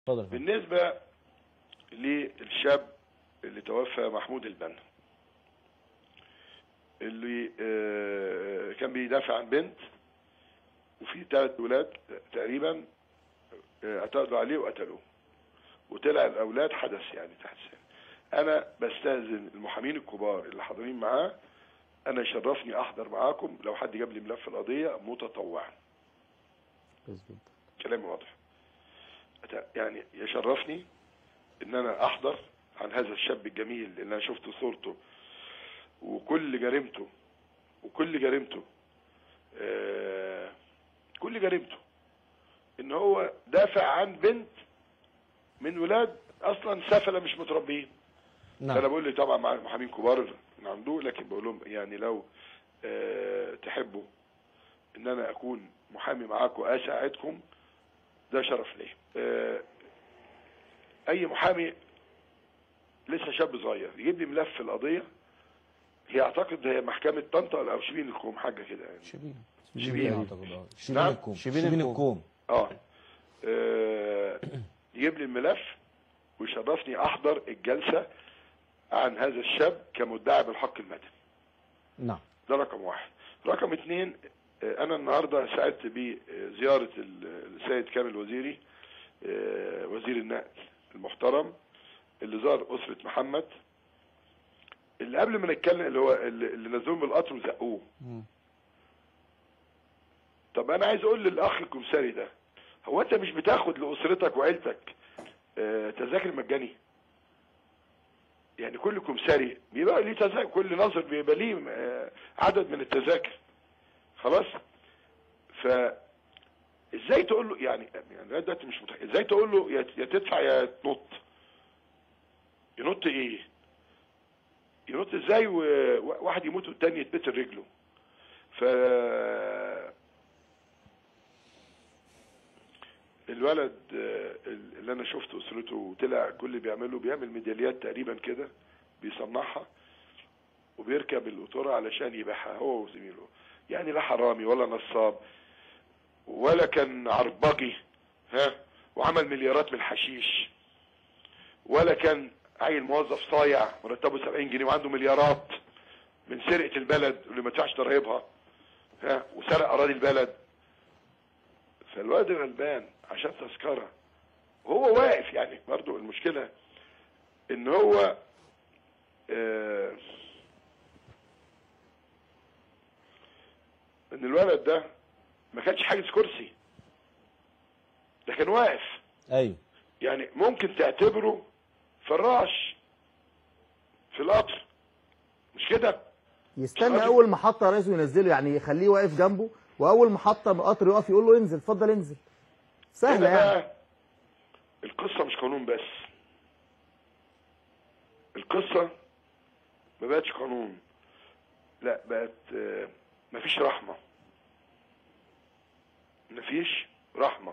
اتفضل يا فندم. بالنسبة للشاب اللي توفى محمود البنا اللي آه، كان بيدافع عن بنت وفي ثلاث ولاد تقريبا آه، اعترضوا عليه وقتلوه وطلع الاولاد حدث يعني تحت سن انا بستاذن المحامين الكبار اللي حاضرين معاه انا يشرفني احضر معاكم لو حد جاب لي ملف القضيه متطوعا كويس جدا. كلامي واضح أت- يعني يشرفني ان انا احضر عن هذا الشاب الجميل اللي انا شفت صورته وكل جريمته وكل جريمته آه كل جريمته ان هو دافع عن بنت من ولاد اصلا سفله مش متربيين انا نعم بقول لي طبعا مع محامين كبار من عنده لكن بقول لهم يعني لو آه تحبوا ان انا اكون محامي معاكم اساعدكم ده شرف ليا آه اي محامي لسه شاب صغير يجيب لي ملف القضيه هي اعتقد هي محكمه طنطا او شبين الكوم حاجه كده يعني شبين شبين. اعتقد اه شبين نعم. الكوم شبين شبين الكوم. الكوم اه آه، يجيب لي الملف ويشرفني احضر الجلسه عن هذا الشاب كمدعي بالحق المدني نعم ده رقم واحد رقم اتنين آه، انا النهارده سعدت بزياره ال- السيد كامل وزيري آه، وزير النقل المحترم اللي زار اسره محمد اللي قبل ما نتكلم اللي هو اللي اللي نزلوهم بالقطر وزقوه مم. طب انا عايز اقول للاخ الكمساري ده هو انت مش بتاخد لاسرتك وعيلتك آه، تذاكر مجاني يعني كل كمساري بيبقى ليه تذاكر كل ناظر بيبقى ليه آه، عدد من التذاكر خلاص ف ازاي تقول له يعني يعني لغاية دلوقتي مش متخيل ازاي تقول له يا يا تدفع يا تنط ينط ايه ينط ازاي وواحد يموت والتاني يتبتر رجله ف الولد آه، اللي انا شفت اسرته وطلع كل اللي بيعمله بيعمل ميداليات تقريبا كده بيصنعها وبيركب القطورة علشان يبيعها هو وزميله يعني لا حرامي ولا نصاب ولا كان عربجي ها وعمل مليارات من الحشيش ولا كان عيل موظف صايع مرتبه 70 جنيه وعنده مليارات من سرقة البلد واللي ما تدفعش ضرايبها ها وسرق اراضي البلد فالواد غلبان عشان تذكره وهو واقف يعني برضو المشكلة ان هو آه ان الولد ده ما كانش حاجز كرسي ده كان واقف ايوه يعني ممكن تعتبره فراش في القطر مش كده يستنى راجل- اول محطه رئيسه ينزله يعني يخليه واقف جنبه واول محطه من القطر يقف يقول له انزل اتفضل انزل سهله هنا يعني بقى القصة مش قانون بس القصة ما بقتش قانون لا بقت آه، مفيش رحمة مفيش رحمة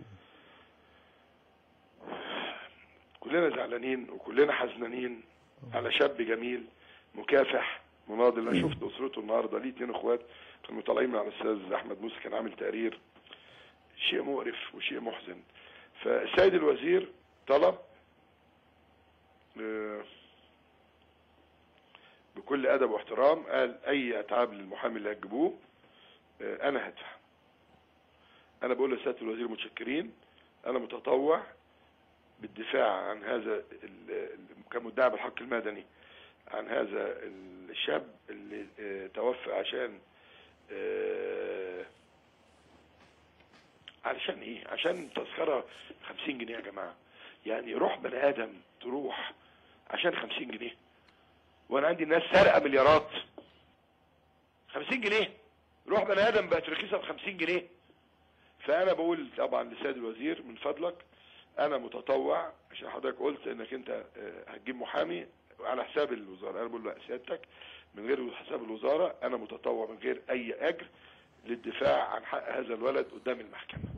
كلنا زعلانين وكلنا حزنانين على شاب جميل مكافح مناضل انا شفت اسرته النهارده ليه اتنين اخوات كانوا طالعين مع الاستاذ احمد موسى كان عامل تقرير شيء مقرف وشيء محزن فالسيد الوزير طلب آه، بكل ادب واحترام قال اي اتعاب للمحامي اللي هتجيبوه آه، انا هدفع انا بقول لسياده الوزير متشكرين انا متطوع بالدفاع عن هذا ال- ال- كمدعي بالحق المدني عن هذا الشاب اللي آه، توفى عشان آه، علشان ايه عشان تذكرة 50 جنيه يا جماعة يعني روح بني ادم تروح عشان 50 جنيه وانا عندي ناس سارقة مليارات 50 جنيه روح بني ادم بقت رخيصة ب 50 جنيه فانا بقول طبعا للسيد الوزير من فضلك انا متطوع عشان حضرتك قلت انك انت آه، هتجيب محامي على حساب الوزارة انا بقول له سيادتك من غير حساب الوزارة انا متطوع من غير اي اجر للدفاع عن حق هذا الولد قدام المحكمة